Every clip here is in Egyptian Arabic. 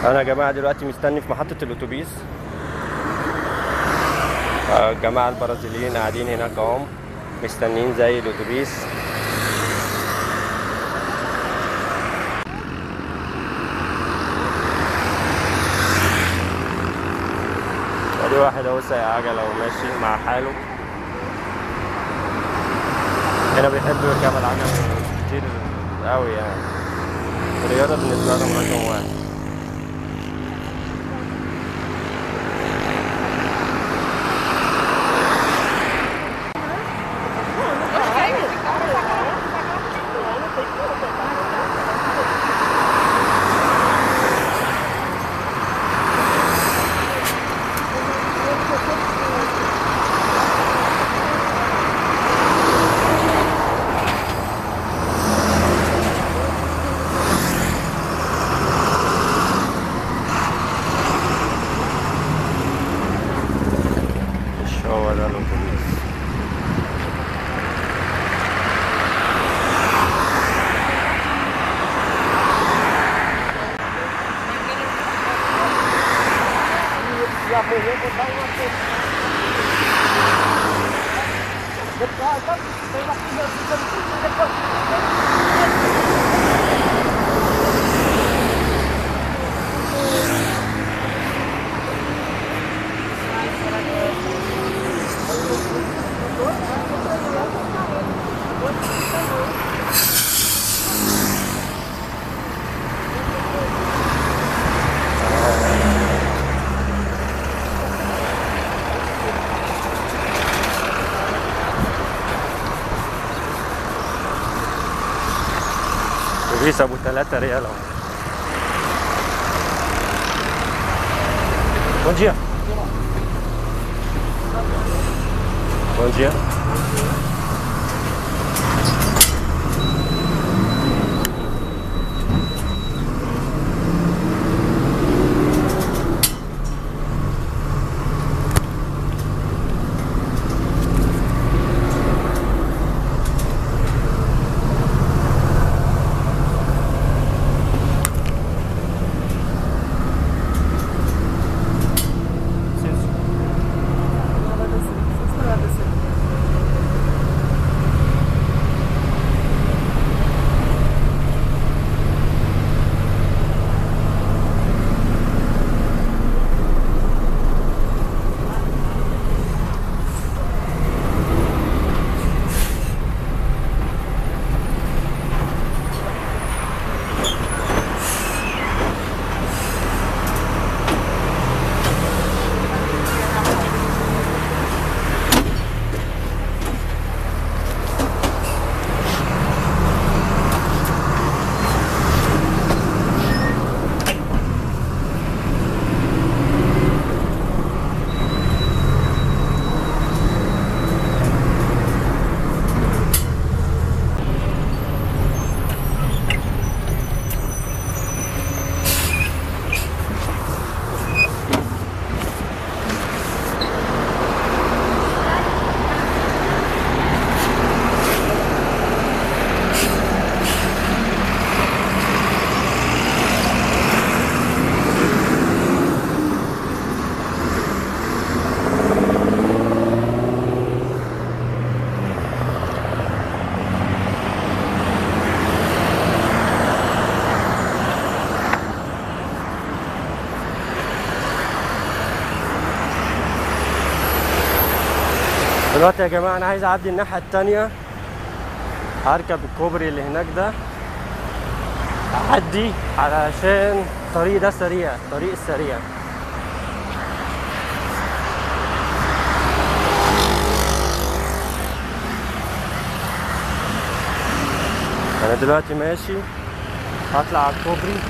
انا يا جماعه دلوقتي مستني في محطه الاتوبيس آه، الجماعه البرازيليين قاعدين هناك اهم مستنيين زي الاتوبيس ادي واحد اهو سايق عجله وماشي مع حاله هنا بيحبوا يركبوا العجل كتير قوي يعني الرياضه بالنسبه لهم رقم واحد مش هو ده الاتوبيس اتوبيس ابو 3 ريال اهو Bom dia. Bom dia. دلوقتي يا جماعة أنا عايز أعدي الناحية التانية هركب الكوبري اللي هناك ده أعدي علشان الطريق ده سريع الطريق السريع أنا دلوقتي ماشي هطلع على الكوبري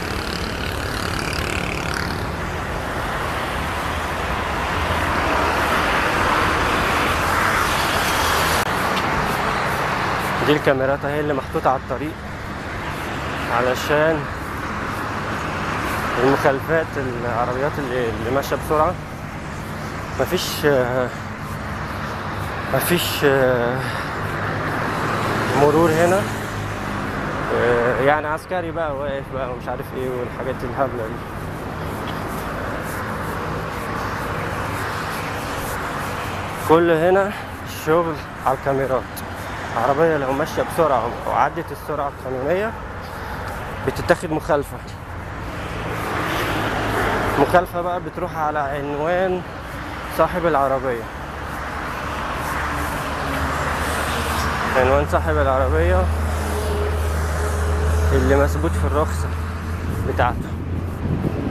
دي الكاميرات اهي اللي محطوطة على الطريق علشان المخالفات العربيات اللي, اللي ماشية بسرعة مفيش آه، مفيش آه، مرور هنا آه، يعني عسكري بقى واقف بقى ومش عارف ايه والحاجات الهبلة دي كل هنا الشغل على الكاميرات عربية لو ماشية بسرعة وعدت السرعة القانونية بتتاخد مخالفة مخالفة بقى بتروح على عنوان صاحب العربية عنوان صاحب العربية اللي مثبوت في الرخصة بتاعته